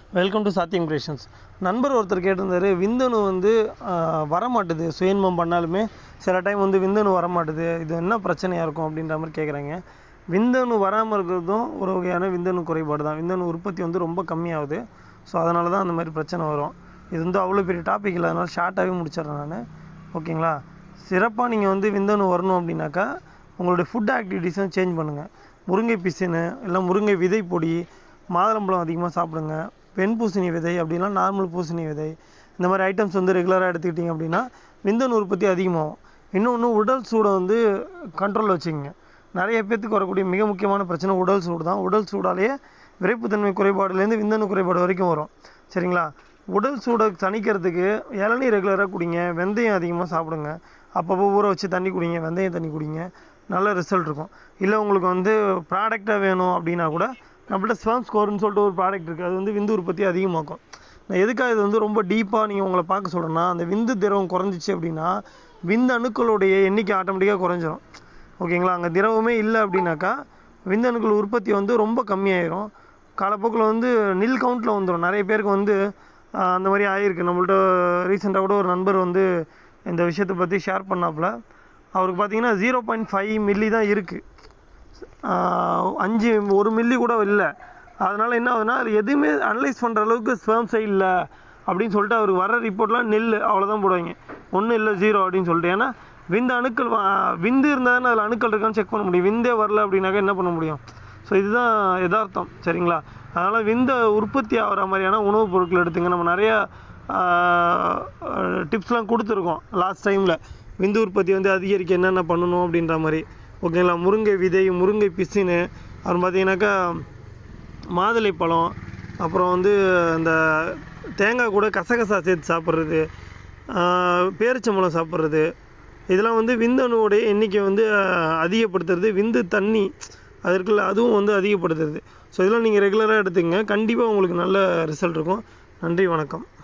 welcome to சாத்தியம் creations நண்பர் ஒருத்தர் கேட்டிருந்தாரு விந்தணு வந்து ஆஹ், வரமாட்டுது சுயன்மம் பண்ணாலுமே சில டைம் வந்து விந்தணு வரமாட்டுது இது என்ன பிரச்சனையாக இருக்கும் அப்படின்ற மாதிரி கேட்குறாங்க விந்தணு வராமல் இருக்கிறதும் ஒரு வகையான விந்தணு குறைபாடு தான் விந்தணு உற்பத்தி வந்து ரொம்ப கம்மியாகுது ஸோ அதனால தான் அந்த மாதிரி பிரச்சனை வரும் இது வந்து அவ்வளோ பெரிய டாபிக் இல்லை அதனால் ஷார்ட்டாகவே முடிச்சிடுறேன் நான் ஓகேங்களா சிறப்பாக நீங்கள் வந்து விந்தணு வரணும் அப்படின்னாக்கா உங்களுடைய ஃபுட் ஆக்டிவிட்டீஸும் சேஞ்ச் பண்ணுங்கள் முருங்கை பிசினு இல்லை முருங்கை விதை பொடி மாதுளம்பழம் அதிகமாக சாப்பிடுங்க வெண் பூசணி விதை அப்படின்னா நார்மல் பூசணி விதை இந்த மாதிரி ஐட்டம்ஸ் வந்து ரெகுலராக எடுத்துக்கிட்டிங்க அப்படின்னா விந்தணு உற்பத்தி அதிகமாகும் இன்னொன்று உடல் சூடை வந்து கண்ட்ரோலில் வச்சுக்கோங்க நிறைய பேர்த்துக்கு வரக்கூடிய மிக முக்கியமான பிரச்சனை உடல் சூடு தான் உடல் சூடாலேயே விரைப்புத்தன்மை குறைபாடுலேருந்து விந்தணு குறைபாடு வரைக்கும் வரும் சரிங்களா உடல் சூடை தணிக்கிறதுக்கு இளநீர் ரெகுலராக குடிங்க வெந்தயம் அதிகமாக சாப்பிடுங்க அப்பப்போ ஊற வச்சு தண்ணி குடிங்க வெந்தயம் தண்ணி குடிங்க நல்ல ரிசல்ட் இருக்கும் இல்லை உங்களுக்கு வந்து ப்ராடக்டாக வேணும் அப்படின்னா கூட நம்மள்ட்ட ஸ்பெர்ம் ஸ்கோர்னு சொல்லிட்டு ஒரு ப்ராடக்ட் இருக்குது அது வந்து விந்து உற்பத்தி அதிகமாக்கும் நான் எதுக்காக இது வந்து ரொம்ப டீப்பாக நீங்கள் உங்களை பார்க்க சொல்கிறேன்னா அந்த விந்து திரவம் குறைஞ்சிச்சு அப்படின்னா விந்து அணுக்களுடைய எண்ணிக்கை ஆட்டோமேட்டிக்காக குறைஞ்சிரும் ஓகேங்களா அங்கே திரவமே இல்லை அப்படின்னாக்கா விந்தணுக்கள் உற்பத்தி வந்து ரொம்ப கம்மியாயிரும் காலப்போக்கில் வந்து நில் கவுண்ட்டில் வந்துடும் நிறைய பேருக்கு வந்து ஆஹ், அந்த மாதிரி ஆகிருக்கு நம்மள்ட்ட ரீசெண்டாக கூட ஒரு நண்பர் வந்து இந்த விஷயத்தை பற்றி ஷேர் பண்ணாப்புல அவருக்கு பார்த்தீங்கன்னா ஜீரோ பாயிண்ட் ஃபைவ் மில்லி தான் இருக்குது அஞ்சு ஒரு மில்லி கூட இல்லை அதனால் என்ன ஆகுதுன்னா அது எதுவுமே அனலைஸ் பண்ணுற அளவுக்கு ஸ்பெர்ம் சைடு இல்லை அப்படின்னு சொல்லிட்டு அவருக்கு வர ரிப்போர்ட்லாம் நெல் அவ்வளோதான் போடுவாங்க ஒன்றும் இல்லை ஜீரோ அப்படின்னு சொல்லிட்டு ஏன்னா விந்து அணுக்கள் வா- விந்து இருந்தால் தானே அதில் அணுக்கள் இருக்கான்னு செக் பண்ண முடியும் விந்தே வரல அப்படின்னாக்கா என்ன பண்ண முடியும் ஸோ இதுதான் யதார்த்தம் சரிங்களா அதனால் விந்த உற்பத்தி ஆகிற மாதிரியான உணவுப் பொருட்கள் எடுத்துங்க நம்ம நிறையா டிப்ஸ்லாம் கொடுத்துருக்கோம் லாஸ்ட் டைமில் விந்து உற்பத்தி வந்து அதிகரிக்க என்னென்ன பண்ணணும் அப்படின்ற மாதிரி ஓகேங்களா முருங்கை விதை முருங்கை பிசினு அப்புறம் பார்த்தீங்கன்னாக்கா மாதுளை பழம் அப்புறம் வந்து இந்த தேங்காய் கூட கசகசா சேர்த்து சாப்பிட்றது பேரிச்சம்பழம் சாப்பிட்றது இதெல்லாம் வந்து விந்தணுவோடைய எண்ணிக்கை வந்து ஆஹ், அதிகப்படுத்துறது விந்து தண்ணி அது இருக்குல்ல அதுவும் வந்து அதிகப்படுத்துறது ஸோ இதெல்லாம் நீங்கள் ரெகுலராக எடுத்துங்க கண்டிப்பாக உங்களுக்கு நல்ல ரிசல்ட் இருக்கும் நன்றி வணக்கம்